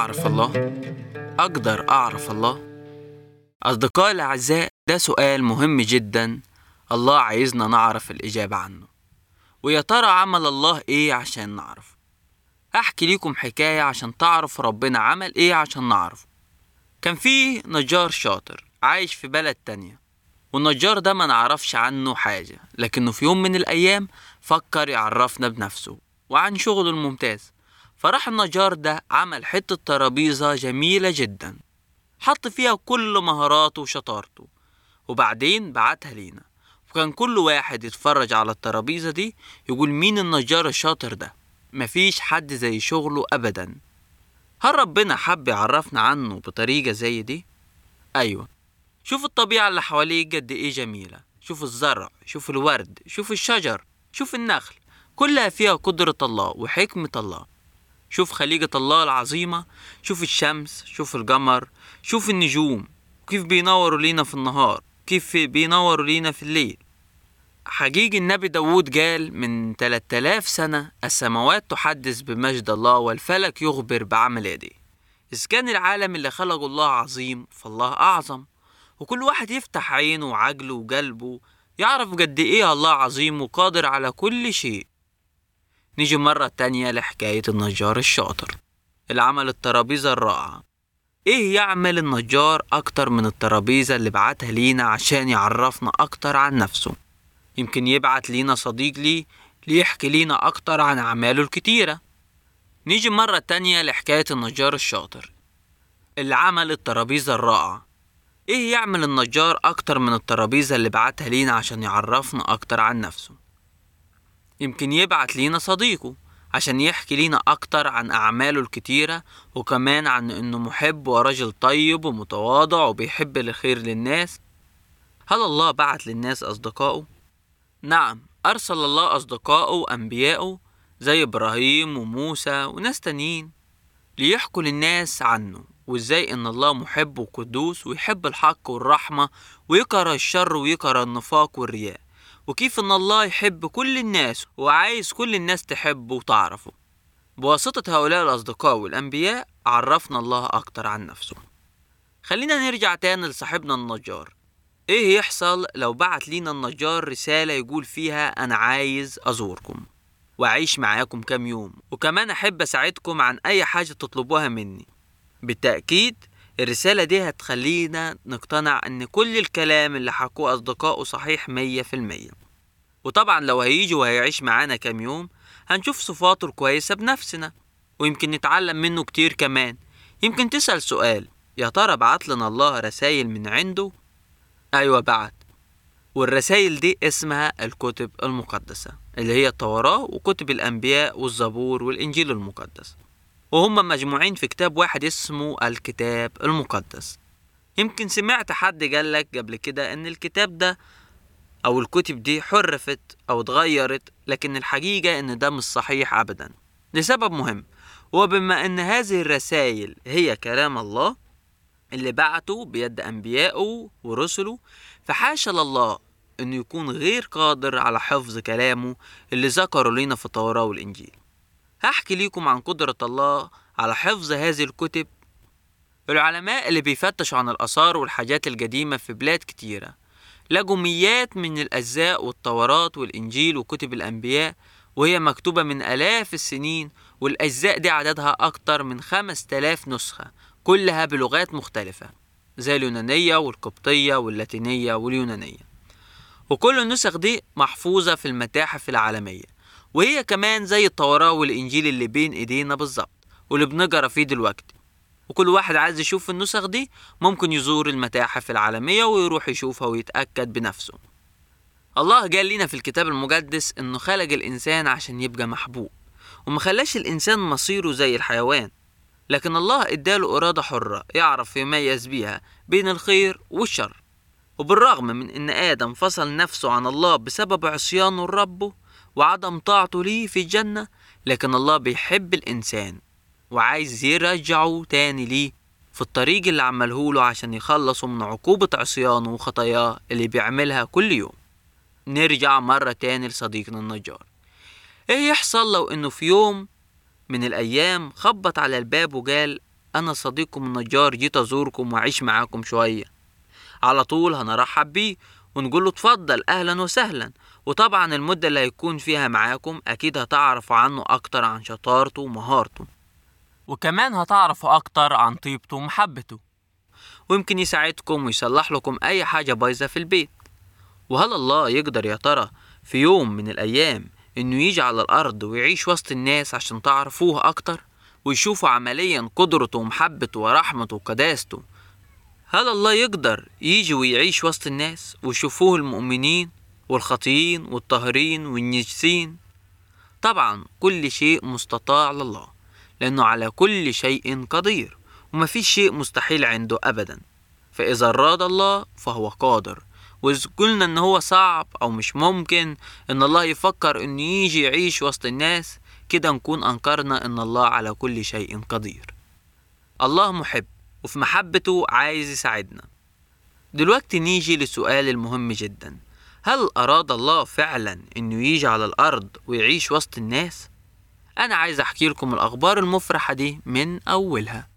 أعرف الله؟ أقدر أعرف الله؟ أصدقائي الأعزاء ده سؤال مهم جدا الله عايزنا نعرف الإجابة عنه ويا ترى عمل الله إيه عشان نعرف أحكي ليكم حكاية عشان تعرف ربنا عمل إيه عشان نعرفه كان في نجار شاطر عايش في بلد تانية والنجار ده ما نعرفش عنه حاجة لكنه في يوم من الأيام فكر يعرفنا بنفسه وعن شغله الممتاز فراح النجار ده عمل حتة ترابيزة جميلة جدا حط فيها كل مهاراته وشطارته وبعدين بعتها لينا وكان كل واحد يتفرج على الترابيزة دي يقول مين النجار الشاطر ده مفيش حد زي شغله أبدا هل ربنا حب يعرفنا عنه بطريقة زي دي؟ أيوة شوف الطبيعة اللي حواليك قد إيه جميلة شوف الزرع شوف الورد شوف الشجر شوف النخل كلها فيها قدرة الله وحكمة الله شوف خليقة الله العظيمة شوف الشمس شوف القمر شوف النجوم كيف بينوروا لينا في النهار كيف بينوروا لينا في الليل حقيقي النبي داود قال من 3000 سنة السماوات تحدث بمجد الله والفلك يخبر بعمل يديه إذا كان العالم اللي خلقه الله عظيم فالله أعظم وكل واحد يفتح عينه وعقله وقلبه يعرف قد إيه الله عظيم وقادر على كل شيء نيجي مرة تانية لحكاية النجار الشاطر اللي عمل الترابيزة الرائعة ايه يعمل النجار اكتر من الترابيزة اللي بعتها لينا عشان يعرفنا اكتر عن نفسه يمكن يبعت لينا صديق ليه ليحكي لينا اكتر عن اعماله الكتيرة نيجي مرة تانية لحكاية النجار الشاطر اللي عمل الترابيزة الرائعة ايه يعمل النجار اكتر من الترابيزة اللي بعتها لينا عشان يعرفنا اكتر عن نفسه يمكن يبعت لينا صديقه عشان يحكي لينا أكتر عن أعماله الكتيرة وكمان عن إنه محب ورجل طيب ومتواضع وبيحب الخير للناس هل الله بعت للناس أصدقائه؟ نعم أرسل الله أصدقائه وأنبيائه زي إبراهيم وموسى وناس تانيين ليحكوا للناس عنه وإزاي إن الله محب وقدوس ويحب الحق والرحمة ويكره الشر ويكره النفاق والرياء وكيف ان الله يحب كل الناس وعايز كل الناس تحبه وتعرفه بواسطة هؤلاء الأصدقاء والأنبياء عرفنا الله أكتر عن نفسه خلينا نرجع تاني لصاحبنا النجار ايه يحصل لو بعت لينا النجار رسالة يقول فيها أنا عايز أزوركم وأعيش معاكم كام يوم وكمان أحب أساعدكم عن أي حاجة تطلبوها مني بالتأكيد الرسالة دي هتخلينا نقتنع ان كل الكلام اللي حكوه اصدقائه صحيح مية في المية وطبعا لو هيجي وهيعيش معانا كام يوم هنشوف صفاته الكويسة بنفسنا ويمكن نتعلم منه كتير كمان يمكن تسأل سؤال يا ترى بعت لنا الله رسائل من عنده ايوه بعت والرسائل دي اسمها الكتب المقدسة اللي هي التوراة وكتب الأنبياء والزبور والإنجيل المقدس وهم مجموعين في كتاب واحد اسمه الكتاب المقدس يمكن سمعت حد قالك قبل كده ان الكتاب ده او الكتب دي حرفت او اتغيرت لكن الحقيقة ان ده مش صحيح ابدا لسبب مهم وبما ان هذه الرسائل هي كلام الله اللي بعته بيد انبيائه ورسله فحاشا لله انه يكون غير قادر على حفظ كلامه اللي ذكره لنا في التوراة والانجيل هحكي ليكم عن قدرة الله على حفظ هذه الكتب العلماء اللي بيفتشوا عن الآثار والحاجات القديمة في بلاد كتيرة لقوا ميات من الأجزاء والتورات والإنجيل وكتب الأنبياء وهي مكتوبة من آلاف السنين والأجزاء دي عددها أكتر من خمس تلاف نسخة كلها بلغات مختلفة زي اليونانية والقبطية واللاتينية واليونانية وكل النسخ دي محفوظة في المتاحف العالمية وهي كمان زي التوراة والإنجيل اللي بين إيدينا بالظبط واللي بنقرا فيه دلوقتي وكل واحد عايز يشوف النسخ دي ممكن يزور المتاحف العالمية ويروح يشوفها ويتأكد بنفسه الله قال لنا في الكتاب المقدس إنه خلق الإنسان عشان يبقى محبوب وما خلاش الإنسان مصيره زي الحيوان لكن الله اداله إرادة حرة يعرف يميز بيها بين الخير والشر وبالرغم من إن آدم فصل نفسه عن الله بسبب عصيانه لربه وعدم طاعته ليه في الجنة لكن الله بيحب الإنسان وعايز يرجعه تاني ليه في الطريق اللي عملهوله عشان يخلصه من عقوبة عصيانه وخطاياه اللي بيعملها كل يوم نرجع مرة تاني لصديقنا النجار ايه يحصل لو انه في يوم من الايام خبط على الباب وقال أنا صديقكم النجار جيت أزوركم وأعيش معاكم شوية على طول هنرحب بيه ونقول له اتفضل أهلا وسهلا وطبعا المدة اللي هيكون فيها معاكم أكيد هتعرفوا عنه أكتر عن شطارته ومهارته وكمان هتعرفوا أكتر عن طيبته ومحبته ويمكن يساعدكم ويصلح لكم أي حاجة بايظة في البيت وهل الله يقدر يا ترى في يوم من الأيام إنه يجي على الأرض ويعيش وسط الناس عشان تعرفوه أكتر ويشوفوا عمليا قدرته ومحبته ورحمته وقداسته هل الله يقدر يجي ويعيش وسط الناس ويشوفوه المؤمنين والخاطئين والطاهرين والنجسين طبعا كل شيء مستطاع لله لأنه على كل شيء قدير ومفيش شيء مستحيل عنده أبدا فإذا أراد الله فهو قادر وإذا قلنا إن هو صعب أو مش ممكن إن الله يفكر إنه يجي يعيش وسط الناس كده نكون أنكرنا إن الله على كل شيء قدير الله محب وفي محبته عايز يساعدنا دلوقتي نيجي للسؤال المهم جدا هل أراد الله فعلا إنه يجي على الأرض ويعيش وسط الناس؟ أنا عايز أحكي لكم الأخبار المفرحة دي من أولها